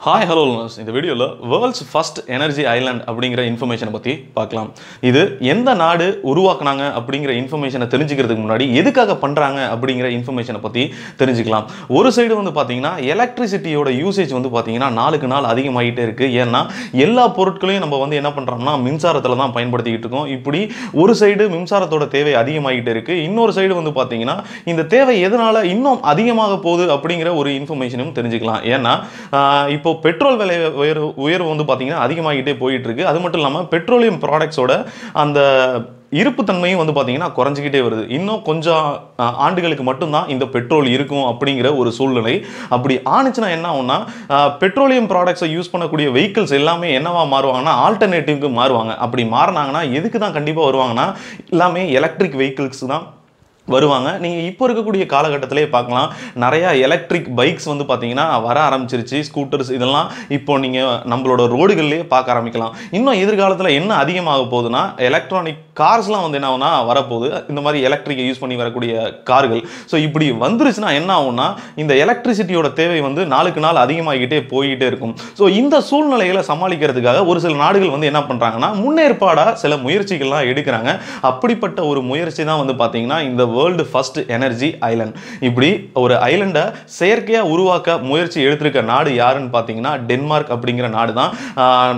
hi hello இந்த வீடியோவில் world's first energy island அப்படிங்கிற இன்ஃபர்மேஷனை பற்றி பார்க்கலாம் இது எந்த நாடு உருவாக்குனாங்க அப்படிங்கிற இன்ஃபர்மேஷனை தெரிஞ்சுக்கிறதுக்கு முன்னாடி எதுக்காக பண்ணுறாங்க அப்படிங்கிற இன்ஃபர்மேஷனை பற்றி தெரிஞ்சுக்கலாம் ஒரு சைடு வந்து பார்த்தீங்கன்னா எலக்ட்ரிசிட்டியோட யூசேஜ் வந்து பார்த்தீங்கன்னா நாளுக்கு நாள் அதிகமாகிட்டே இருக்குது ஏன்னா எல்லா பொருட்களையும் நம்ம வந்து என்ன பண்ணுறோம்னா மின்சாரத்தில் தான் பயன்படுத்திக்கிட்டு இருக்கோம் இப்படி ஒரு சைடு மின்சாரத்தோட தேவை அதிகமாகிட்டே இருக்குது இன்னொரு சைடு வந்து பார்த்தீங்கன்னா இந்த தேவை எதனால் இன்னும் அதிகமாக போகுது அப்படிங்கிற ஒரு இன்ஃபர்மேஷனும் தெரிஞ்சுக்கலாம் ஏன்னா ஆஹ் இப்போ பெட்ரோல் விலை உயர்வு உயர்வு வந்து பார்த்தீங்கன்னா அதிகமாகிட்டே போயிட்டு இருக்கு அது மட்டும் இல்லாமல் பெட்ரோலியம் ப்ராடக்ட்ஸோட அந்த இருப்புத்தன்மையும் வந்து பார்த்தீங்கன்னா குறைஞ்சிக்கிட்டே வருது இன்னும் கொஞ்சம் ஆஹ், ஆண்டுகளுக்கு மட்டும்தான் இந்த பெட்ரோல் இருக்கும் அப்படிங்கிற ஒரு சூழ்நிலை அப்படி ஆணுச்சுன்னா என்ன ஆகும்னா ஆஹ், பெட்ரோலியம் ப்ராடக்ட்ஸை யூஸ் பண்ணக்கூடிய வெஹிக்கிள்ஸ் எல்லாமே என்னவா மாறுவாங்கன்னா ஆல்டர்னேட்டிவ்க்கு மாறுவாங்க அப்படி மாறினாங்கன்னா எதுக்கு தான் கண்டிப்பாக வருவாங்கன்னா எல்லாமே எலக்ட்ரிக் வெஹிக்கிள்ஸ் தான் வருவாங்க நீங்கள் இப்போ இருக்கக்கூடிய காலகட்டத்திலே பார்க்கலாம் நிறையா எலக்ட்ரிக் பைக்ஸ் வந்து பார்த்தீங்கன்னா வர ஆரம்பிச்சிருச்சு ஸ்கூட்டர்ஸ் இதெல்லாம் இப்போ நீங்கள் நம்மளோட ரோடுகள்லேயே பார்க்க ஆரம்பிக்கலாம் இன்னும் எதிர்காலத்தில் என்ன அதிகமாக போகுதுன்னா எலக்ட்ரானிக் கார்ஸ்லாம் வந்து என்ன ஆகும்னா வரப்போகுது இந்த மாதிரி எலக்ட்ரிக்கை யூஸ் பண்ணி வரக்கூடிய கார்கள் ஸோ இப்படி வந்துருச்சுன்னா என்ன ஆகும்னா இந்த எலக்ட்ரிசிட்டியோட தேவை வந்து நாளுக்கு நாள் அதிகமாகிக்கிட்டே போய்கிட்டே இருக்கும் ஸோ இந்த சூழ்நிலைகளை சமாளிக்கிறதுக்காக ஒரு சில நாடுகள் வந்து என்ன பண்ணுறாங்கன்னா முன்னேற்பாடாக சில முயற்சிகள்லாம் எடுக்கிறாங்க அப்படிப்பட்ட ஒரு முயற்சி தான் வந்து பார்த்தீங்கன்னா இந்த வேர்ல்டு ஃபர்ஸ்ட் எனர்ஜி ஐலண்ட் இப்படி ஒரு ஐலண்டை செயற்கையாக உருவாக்க முயற்சி எடுத்திருக்க நாடு யாருன்னு பார்த்தீங்கன்னா டென்மார்க் அப்படிங்கிற நாடு தான் ஆஹ்,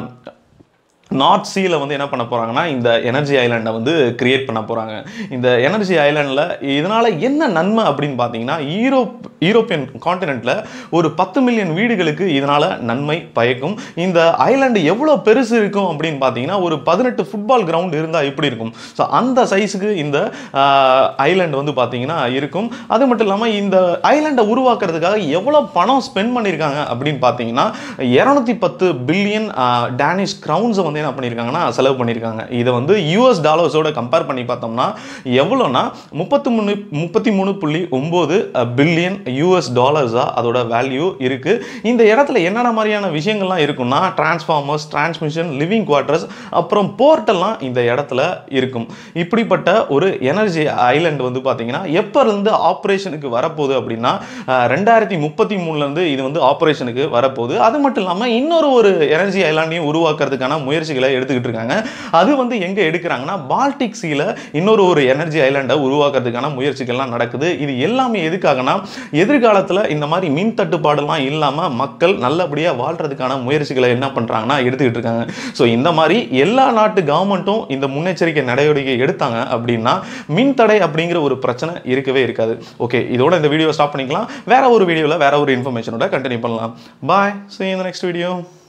நார்த் சீல வந்து என்ன பண்ண போறாங்கன்னா இந்த எனர்ஜி ஐலாண்டை வந்து கிரியேட் பண்ண போறாங்க இந்த எனர்ஜி ஐலாண்டில் இதனால என்ன நன்மை அப்படின்னு பார்த்தீங்கன்னா யூரோப் யூரோப்பியன் காண்டினென்ட்ல ஒரு பத்து மில்லியன் வீடுகளுக்கு இதனால நன்மை பயக்கும் இந்த ஐலாண்டு எவ்வளோ பெருசு இருக்கும் அப்படின்னு பார்த்தீங்கன்னா ஒரு பதினெட்டு ஃபுட்பால் கிரவுண்ட் இருந்தால் எப்படி இருக்கும் ஸோ அந்த சைஸுக்கு இந்த ஐலாண்ட் வந்து பார்த்தீங்கன்னா இருக்கும் அது மட்டும் இல்லாமல் இந்த ஐலாண்டை உருவாக்குறதுக்காக எவ்வளோ பணம் ஸ்பெண்ட் பண்ணியிருக்காங்க அப்படின்னு பார்த்தீங்கன்னா இரநூத்தி பத்து பில்லியன் டேனிஷ் கிரவுன்ஸை வந்து என்ன பண்ணியிருக்காங்கன்னா செலவு பண்ணியிருக்காங்க இதை வந்து யூஎஸ் டாலர்ஸோட கம்பேர் பண்ணி பார்த்தோம்னா எவ்வளோனா முப்பத்தி மூணு முப்பத்தி மூணு புள்ளி ஒம்பது பில்லியன் யூஎஸ் டாலர்ஸாக அதோட வேல்யூ இருக்குது இந்த இடத்துல என்னென்ன மாதிரியான விஷயங்கள்லாம் இருக்குன்னா டிரான்ஸ்ஃபார்மர்ஸ் டிரான்ஸ்மிஷன் லிவிங் குவார்ட்டர்ஸ் அப்புறம் போர்ட்டெல்லாம் இந்த இடத்துல இருக்கும் இப்படிப்பட்ட ஒரு எனர்ஜி ஐலண்ட் வந்து பார்த்தீங்கன்னா எப்போ இருந்து ஆப்ரேஷனுக்கு வரப்போகுது அப்படின்னா அஹ், ரெண்டாயிரத்தி முப்பத்தி மூணுலேருந்து இது வந்து ஆப்ரேஷனுக்கு வரப்போகுது அது மட்டும் இல்லாமல் இன்னொரு ஒரு எனர்ஜி ஐலாண்டையும் உருவாக்குறதுக்கான முயற்சிகளை எடுத்துக்கிட்டு இருக்காங்க அது வந்து எங்கே எடுக்கிறாங்கன்னா பால்டிக் சீல இன்னொரு ஒரு எனர்ஜி ஐலாண்டை உருவாக்குறதுக்கான முயற்சிகள்லாம் நடக்குது இது எல்லாமே எதுக்காகனா எதிர்காலத்தில் இந்த மாதிரி மின் தட்டுப்பாடெல்லாம் இல்லாமல் மக்கள் நல்லபடியாக வாழ்றதுக்கான முயற்சிகளை என்ன பண்ணுறாங்கன்னா எடுத்துக்கிட்டு இருக்காங்க ஸோ இந்த மாதிரி எல்லா நாட்டு கவர்மெண்ட்டும் இந்த முன்னெச்சரிக்கை நடவடிக்கை எடுத்தாங்க அப்படின்னா மின் தடை அப்படிங்கிற ஒரு பிரச்சனை இருக்கவே இருக்காது ஓகே இதோட இந்த வீடியோ ஸ்டாப் பண்ணிக்கலாம் வேற ஒரு வீடியோவில் வேற ஒரு இன்ஃபர்மேஷனோட கண்டினியூ பண்ணலாம் பாய் see you in the next video